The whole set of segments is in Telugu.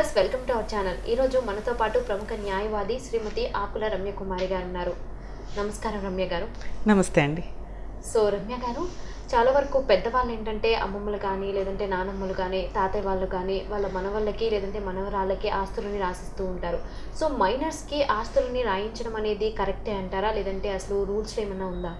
viewers welcome to our channel ఈరోజు మనతో పాటు ప్రముఖ న్యాయవాది శ్రీమతి ఆకుల రమ్య కుమారి గారు ఉన్నారు నమస్కారం రమ్య గారు నమస్తే అండి సో రమ్య గారు చాలా వరకు పెద్దవాళ్ళు ఏంటంటే అమ్మమ్మలు కానీ లేదంటే నానమ్మలు కానీ తాతయ్య వాళ్ళు కానీ వాళ్ళ మనవళ్ళకి లేదంటే మనవరాళ్ళకి ఆస్తులని రాసిస్తూ ఉంటారు సో మైనర్స్కి ఆస్తులని రాయించడం అనేది కరెక్టే అంటారా లేదంటే అసలు రూల్స్ ఏమైనా ఉందా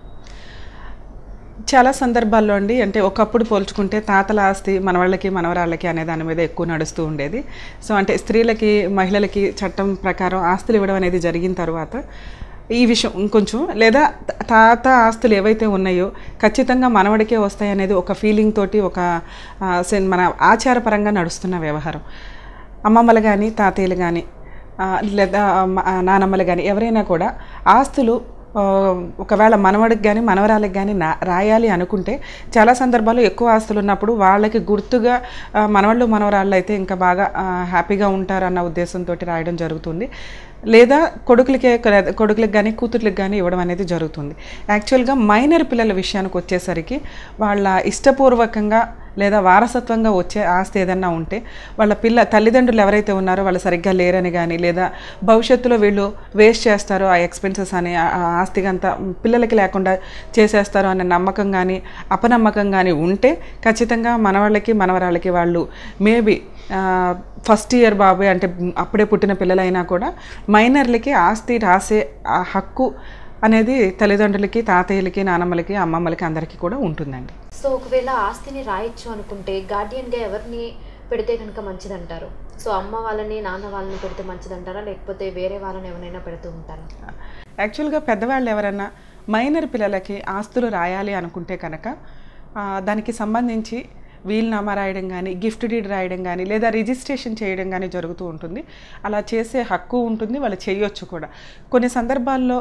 చాలా సందర్భాల్లో అండి అంటే ఒకప్పుడు పోల్చుకుంటే తాతల ఆస్తి మనవాళ్ళకి మనవరాళ్ళకి అనే దాని మీద ఎక్కువ నడుస్తూ ఉండేది సో అంటే స్త్రీలకి మహిళలకి చట్టం ప్రకారం ఆస్తులు ఇవ్వడం అనేది జరిగిన తర్వాత ఈ విషయం ఇంకొంచెం లేదా త- తాత ఆస్తులు ఏవైతే ఉన్నాయో ఖచ్చితంగా మనవడికే వస్తాయి అనేది ఒక ఫీలింగ్ తోటి ఒక ఆ, సెన్- మన ఆచారపరంగా నడుస్తున్న వ్యవహారం అమ్మమ్మలు కానీ తాతయ్యలు కానీ లేదా మ- ఆ, నానమ్మలు కానీ ఎవరైనా కూడా ఆస్తులు ఆ, ఒకవేళ మనవడికి కానీ మనవరాలకు కానీ నా రాయాలి అనుకుంటే చాలా సందర్భాల్లో ఎక్కువ ఆస్తులు ఉన్నప్పుడు వాళ్ళకి గుర్తుగా ఆ, మనవాళ్ళు మనవరాళ్ళు అయితే ఇంకా బాగా ఆ, హ్యాపీగా ఉంటారన్న ఉద్దేశంతో రాయడం జరుగుతుంది లేదా కొడుకులకే కొడుకులకు కానీ కూతుర్లకు కానీ ఇవ్వడం అనేది జరుగుతుంది యాక్చువల్గా మైనర్ పిల్లల విషయానికి వచ్చేసరికి వాళ్ళ ఇష్టపూర్వకంగా లేదా వారసత్వంగా వచ్చే ఆస్తి ఏదన్నా ఉంటే వాళ్ళ పిల్ల తల్లిదండ్రులు ఎవరైతే ఉన్నారో వాళ్ళు సరిగ్గా లేరని కానీ లేదా భవిష్యత్తులో వీళ్ళు వేస్ట్ చేస్తారో ఆ ఎక్స్పెన్సెస్ అని ఆ ఆ ఆస్తికి అంతా పిల్లలకి లేకుండా చేసేస్తారో అనే నమ్మకం కానీ అపనమ్మకం కానీ ఉంటే ఖచ్చితంగా మనవాళ్ళకి మనవరాళ్ళకి వాళ్ళు మేబీ ఫస్ట్ ఇయర్ బాబే అంటే అప్పుడే పుట్టిన పిల్లలైనా కూడా మైనర్లకి ఆస్తి రాసే ఆ హక్కు అనేది తల్లిదండ్రులకి తాతయ్యలకి నానమ్మలకి అమ్మమ్మలకి అందరికీ కూడా ఉంటుందండి సో ఒకవేళ ఆస్తిని రాయొచ్చు అనుకుంటే గార్డియన్గా ఎవరిని పెడితే కనుక మంచిదంటారు సో అమ్మ వాళ్ళని నాన్న వాళ్ళని పెడితే మంచిదంటారా లేకపోతే వేరే వాళ్ళని ఎవరైనా పెడుతూ ఉంటారా యాక్చువల్గా పెద్దవాళ్ళు ఎవరైనా మైనర్ పిల్లలకి ఆస్తులు రాయాలి అనుకుంటే కనుక ఆ, దానికి సంబంధించి వీల్నామా రాయడం కానీ గిఫ్ట్ డీడ్ రాయడం కానీ లేదా రిజిస్ట్రేషన్ చేయడం కానీ జరుగుతూ ఉంటుంది అలా చేసే హక్కు ఉంటుంది వాళ్ళు చేయొచ్చు కూడా కొన్ని సందర్భాల్లో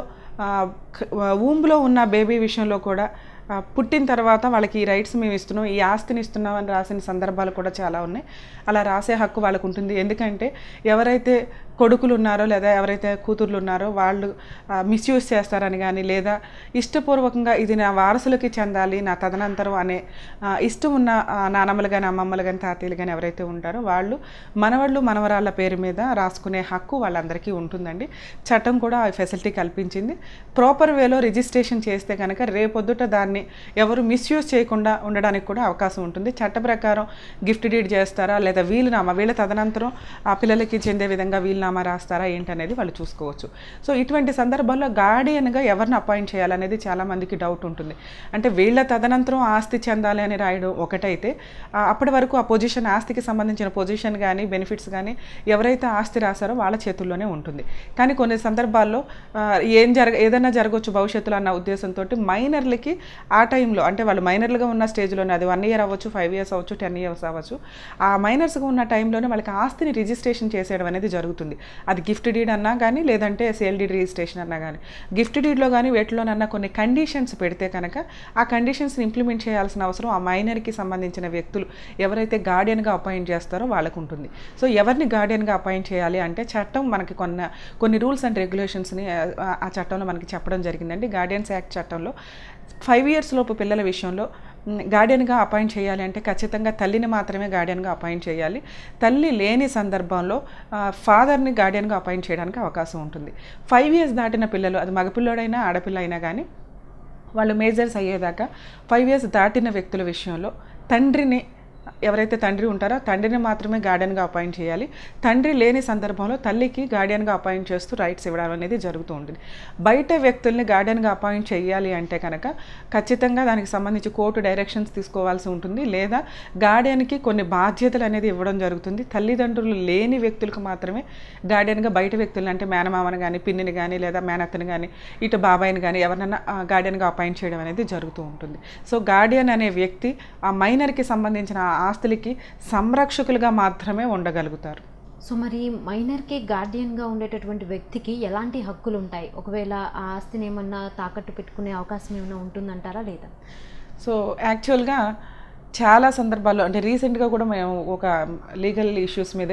ఊంబులో ఉన్న బేబీ విషయంలో కూడా ఆ, పుట్టిన తర్వాత వాళ్ళకి ఈ రైట్స్ మేము ఇస్తున్నాం ఈ ఆస్తిని ఇస్తున్నాం అని రాసిన సందర్భాలు కూడా చాలా ఉన్నాయి అలా రాసే హక్కు వాళ్ళకు ఉంటుంది ఎందుకంటే ఎవరైతే కొడుకులు ఉన్నారో లేదా ఎవరైతే కూతుర్లు ఉన్నారో వాళ్ళు మిస్యూజ్ చేస్తారని కానీ లేదా ఇష్టపూర్వకంగా ఇది నా వారసులకి చెందాలి నా తదనంతరం అనే ఆ, ఇష్టం ఉన్న ఆ, నానమ్మలు కానీ అమ్మమ్మలు కానీ తాతయ్యలు కానీ ఎవరైతే ఉంటారో వాళ్ళు మనవాళ్ళు మనవరాళ్ళ పేరు మీద రాసుకునే హక్కు వాళ్ళందరికీ ఉంటుందండి చట్టం కూడా ఆ ఫెసిలిటీ కల్పించింది ప్రాపర్ వేలో రిజిస్ట్రేషన్ చేస్తే కనుక రేపొద్దుట దాన్ని ఎవరు మిస్యూజ్ చేయకుండా ఉండడానికి కూడా అవకాశం ఉంటుంది చట్ట ప్రకారం గిఫ్ట్ డీడ్ చేస్తారా లేదా వీలునామా వీళ్ళ తదనంతరం ఆ పిల్లలకి చెందే విధంగా వీలునామా రాస్తారా ఏంటనేది వాళ్ళు చూసుకోవచ్చు సో ఇటువంటి సందర్భాల్లో గార్డియన్గా ఎవరిని అపాయింట్ చేయాలనేది చాలామందికి డౌట్ ఉంటుంది అంటే వీళ్ళ తదనంతరం ఆస్తి చెందాలి అని రాయడం ఒకటైతే ఆ, అప్పటి వరకు ఆ పొజిషన్ ఆస్తికి సంబంధించిన పొజిషన్ కానీ బెనిఫిట్స్ కానీ ఎవరైతే ఆస్తి రాశారో వాళ్ళ చేతుల్లోనే ఉంటుంది కానీ కొన్ని సందర్భాల్లో ఆ, ఏం జరగ ఏదైనా జరగవచ్చు భవిష్యత్తులో అన్న ఉద్దేశంతో మైనర్లకి ఆ టైంలో అంటే వాళ్ళు మైనర్లుగా ఉన్న స్టేజ్లోనే అది వన్ ఇయర్ అవ్వచ్చు ఫైవ్ ఇయర్స్ అవ్వచ్చు టెన్ ఇయర్స్ అవ్వచ్చు ఆ మైనర్స్గా ఉన్న టైంలోనే వాళ్ళకి ఆస్తిని రిజిస్ట్రేషన్ చేసేయడం అనేది జరుగుతుంది అది గిఫ్ట్ డీడ్ అన్నా కానీ లేదంటే సేల్ డీడ్ రిజిస్ట్రేషన్ అన్నా కానీ గిఫ్ట్ డీడ్లో కానీ వేటిలోనన్నా కొన్ని కండిషన్స్ పెడితే కనుక ఆ కండిషన్స్ని ఇంప్లిమెంట్ చేయాల్సిన అవసరం ఆ మైనర్కి సంబంధించిన వ్యక్తులు ఎవరైతే గార్డియన్గా అపాయింట్ చేస్తారో వాళ్ళకు ఉంటుంది సో ఎవరిని గార్డియన్గా అపాయింట్ చేయాలి అంటే చట్టం మనకి కొన్న కొన్ని రూల్స్ అండ్ రెగ్యులేషన్స్ని ఆ- ఆ చట్టంలో మనకి చెప్పడం జరిగిందండి గార్డియన్స్ యాక్ట్ చట్టంలో ఫైవ్ ఇయర్స్ లోపు పిల్లల విషయంలో మ్, గార్డియన్గా అపాయింట్ చేయాలి అంటే ఖచ్చితంగా తల్లిని మాత్రమే గార్డియన్గా అపాయింట్ చేయాలి తల్లి లేని సందర్భంలో ఆ, ఫాదర్ని గార్డియన్గా అపాయింట్ చేయడానికి అవకాశం ఉంటుంది ఫైవ్ ఇయర్స్ దాటిన పిల్లలు అది మగపిల్లోడైనా ఆడపిల్ల అయినా కానీ వాళ్ళు మేజర్స్ అయ్యేదాకా ఫైవ్ ఇయర్స్ దాటిన వ్యక్తుల విషయంలో తండ్రిని ఎవరైతే తండ్రి ఉంటారో తండ్రిని మాత్రమే గార్డియన్గా అపాయింట్ చేయాలి తండ్రి లేని సందర్భంలో తల్లికి గార్డియన్గా అపాయింట్ చేస్తూ రైట్స్ ఇవ్వడం అనేది జరుగుతూ ఉంటుంది బయట వ్యక్తుల్ని గార్డియన్గా అపాయింట్ చేయాలి అంటే కనుక ఖచ్చితంగా దానికి సంబంధించి కోర్టు డైరెక్షన్స్ తీసుకోవాల్సి ఉంటుంది లేదా గార్డియన్కి కొన్ని బాధ్యతలు అనేది ఇవ్వడం జరుగుతుంది తల్లిదండ్రులు లేని వ్యక్తులకు మాత్రమే గార్డియన్గా బయట వ్యక్తులను అంటే మేనమామని కానీ పిన్నిని కానీ లేదా మేనత్తని కానీ ఇటు బాబాయిని కానీ ఎవరినైనా గార్డియన్గా అపాయింట్ చేయడం అనేది జరుగుతూ ఉంటుంది సో గార్డియన్ అనే వ్యక్తి ఆ మైనర్కి సంబంధించిన ఆ ఆస్తులకి సంరక్షకులుగా మాత్రమే ఉండగలుగుతారు సో మరి మైనర్కి గార్డియన్గా ఉండేటటువంటి వ్యక్తికి ఎలాంటి హక్కులు ఉంటాయి ఒకవేళ ఆ ఆస్తిని ఏమన్నా తాకట్టు పెట్టుకునే అవకాశం ఏమైనా ఉంటుందంటారా లేదా సో యాక్చువల్గా చాలా సందర్భాల్లో అంటే రీసెంట్గా కూడా మేము ఒక లీగల్ ఇష్యూస్ మీద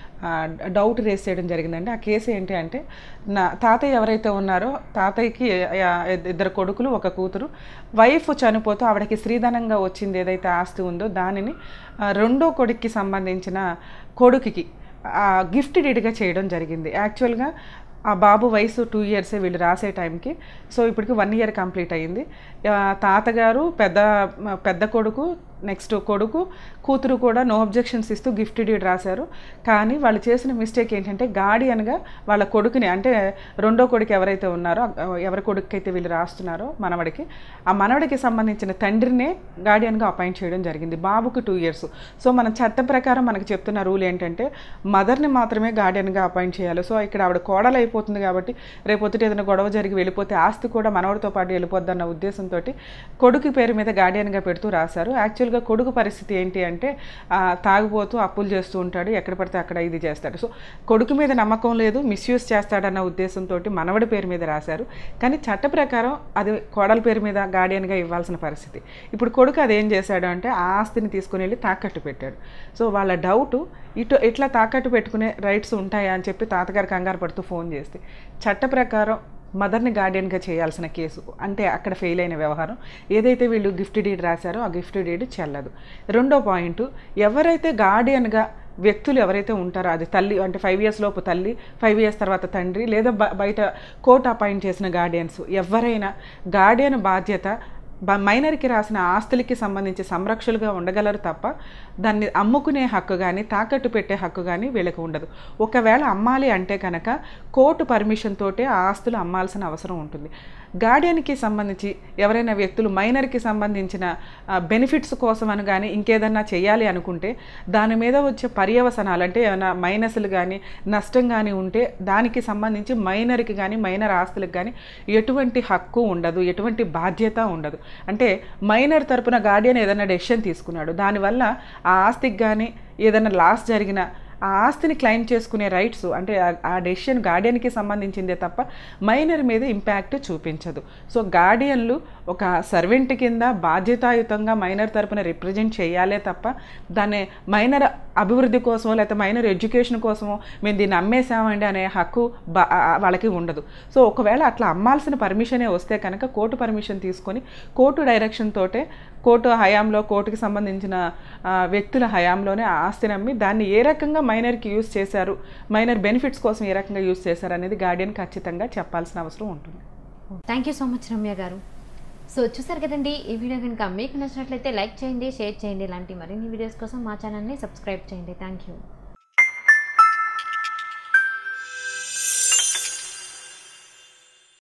డౌట్ రేస్ చేయడం జరిగిందండి ఆ కేసు ఏంటి అంటే నా తాతయ్య ఎవరైతే ఉన్నారో తాతయ్యకి ఆ, ఇద్దరు కొడుకులు ఒక కూతురు వైఫ్ చనిపోతూ ఆవిడకి స్త్రీధనంగా వచ్చింది ఏదైతే ఆస్తి ఉందో దానిని ఆ, రెండో కొడుక్కి సంబంధించిన కొడుకుకి గిఫ్ట్ డీడ్గా చేయడం జరిగింది యాక్చువల్గా ఆ బాబు వయసు టూ ఇయర్సే వీళ్ళు రాసే టైంకి సో ఇప్పటికి వన్ ఇయర్ కంప్లీట్ అయ్యింది ఆ, తాతగారు పెద్ద పెద్ద కొడుకు నెక్స్ట్ కొడుకు కూతురు కూడా నో అబ్జెక్షన్స్ ఇస్తూ గిఫ్ట్ డీడ్ రాశారు కానీ వాళ్ళు చేసిన మిస్టేక్ ఏంటంటే గార్డియన్గా వాళ్ళ కొడుకుని అంటే రెండో కొడుకు ఎవరైతే ఉన్నారో ఆ, ఎవరి కొడుకు అయితే వీళ్ళు రాస్తున్నారో మనవడికి ఆ మనవడికి సంబంధించిన తండ్రినే గార్డియన్గా అపాయింట్ చేయడం జరిగింది బాబుకు టూ ఇయర్స్ సో మన చట్ట ప్రకారం మనకు చెప్తున్న రూల్ ఏంటంటే మదర్ని మాత్రమే గార్డియన్గా అపాయింట్ చేయాలి సో ఇక్కడ ఆవిడ కోడలు అయిపోతుంది కాబట్టి రేపొద్దుట ఏదైనా గొడవ జరిగి వెళ్ళిపోతే ఆస్తి కూడా మనవడితో పాటు వెళ్ళిపోద్దన్న ఉద్దేశంతో కొడుకు పేరు మీద గార్డియన్గా పెడుతూ రాశారు యాక్చువల్గా కొడుకు పరిస్థితి ఏంటి అంటే ఆ, తాగుబోతూ అప్పులు చేస్తూ ఉంటాడు ఎక్కడ పడితే అక్కడ ఇది చేస్తాడు సో కొడుకు మీద నమ్మకం లేదు మిస్యూజ్ చేస్తాడన్న ఉద్దేశంతో మనవడి పేరు మీద రాశారు కానీ చట్ట ప్రకారం అది కోడల పేరు మీద గార్డియన్గా ఇవ్వాల్సిన పరిస్థితి ఇప్పుడు కొడుకు అదేం చేశాడు అంటే ఆ ఆస్తిని తీసుకుని వెళ్ళి తాకట్టు పెట్టాడు సో వాళ్ళ డౌట్ ఇటు ఇట్లా తాకట్టు పెట్టుకునే రైట్స్ ఉంటాయా అని చెప్పి తాతగారు కంగారు పడుతూ ఫోన్ చేస్తే చట్ట ప్రకారం మదర్ని గార్డియన్గా చేయాల్సిన కేసు అంటే అక్కడ ఫెయిల్ అయిన వ్యవహారం ఏదైతే వీళ్ళు గిఫ్ట్ డీడ్ రాశారో ఆ గిఫ్ట్ డీడ్ చెల్లదు రెండో పాయింట్ ఎవరైతే గార్డియన్గా వ్యక్తులు ఎవరైతే ఉంటారో అది తల్లి అంటే ఫైవ్ ఇయర్స్ లోపు తల్లి ఫైవ్ ఇయర్స్ తర్వాత తండ్రి లేదా బ- బయట కోర్టు అపాయింట్ చేసిన గార్డియన్స్ ఎవరైనా గార్డియన్ బాధ్యత బ- మైనర్కి రాసిన ఆస్తులకి సంబంధించి సంరక్షకులుగా ఉండగలరు తప్ప దాన్ని అమ్ముకునే హక్కు కానీ తాకట్టు పెట్టే హక్కు కానీ వీళ్ళకి ఉండదు ఒకవేళ అమ్మాలి అంటే కనుక కోర్టు పర్మిషన్ తోటే ఆ ఆస్తులు అమ్మాల్సిన అవసరం ఉంటుంది గార్డియన్కి సంబంధించి ఎవరైనా వ్యక్తులు మైనర్కి సంబంధించిన బెనిఫిట్స్ కోసం అని కానీ ఇంకేదన్నా చేయాలి అనుకుంటే దాని మీద వచ్చే పర్యవసనాలు అంటే ఏమైనా మైనస్లు కానీ నష్టం కానీ ఉంటే దానికి సంబంధించి మైనర్కి కానీ మైనర్ ఆస్తులకు కానీ ఎటువంటి హక్కు ఉండదు ఎటువంటి బాధ్యత ఉండదు అంటే మైనర్ తరపున గార్డియన్ ఏదైనా డెసిషన్ తీసుకున్నాడు దానివల్ల ఆ ఆస్తికి కానీ ఏదైనా లాస్ జరిగినా ఆ ఆస్తిని క్లెయిమ్ చేసుకునే రైట్స్ అంటే ఆ- ఆ డెసిషన్ గార్డియన్కి సంబంధించిందే తప్ప మైనర్ మీద ఇంపాక్ట్ చూపించదు సో గార్డియన్లు ఒక సర్వెంట్ కింద బాధ్యతాయుతంగా మైనర్ తరపున రిప్రజెంట్ చేయాలే తప్ప దాన్ని మైనర్ అభివృద్ధి కోసమో లేకపోతే మైనర్ ఎడ్యుకేషన్ కోసమో మేము దీన్ని అమ్మేసామండి అనే హక్కు బా- ఆ- ఆ- వాళ్ళకి ఉండదు సో ఒకవేళ అట్లా అమ్మాల్సిన పర్మిషనే వస్తే కనుక కోర్టు పర్మిషన్ తీసుకొని కోర్టు డైరెక్షన్ తోటే కోర్టు హయాంలో కోర్టుకి సంబంధించిన ఆ, వ్యక్తుల హయాంలోనే ఆ ఆస్తిని అమ్మి దాన్ని ఏ రకంగా మైనర్కి యూజ్ చేశారు మైనర్ బెనిఫిట్స్ కోసం ఏ రకంగా యూజ్ చేశారు అనేది గార్డియన్ ఖచ్చితంగా చెప్పాల్సిన అవసరం ఉంటుంది thank you so much Ramya garu so చూసారు కదండి ఈ వీడియో కనుక మీకు నచ్చినట్లయితే లైక్ చేయండి షేర్ చేయండి ఇలాంటి మరిన్ని వీడియోస్ కోసం మా ఛానల్ని సబ్స్క్రైబ్ చేయండి థ్యాంక్ యూ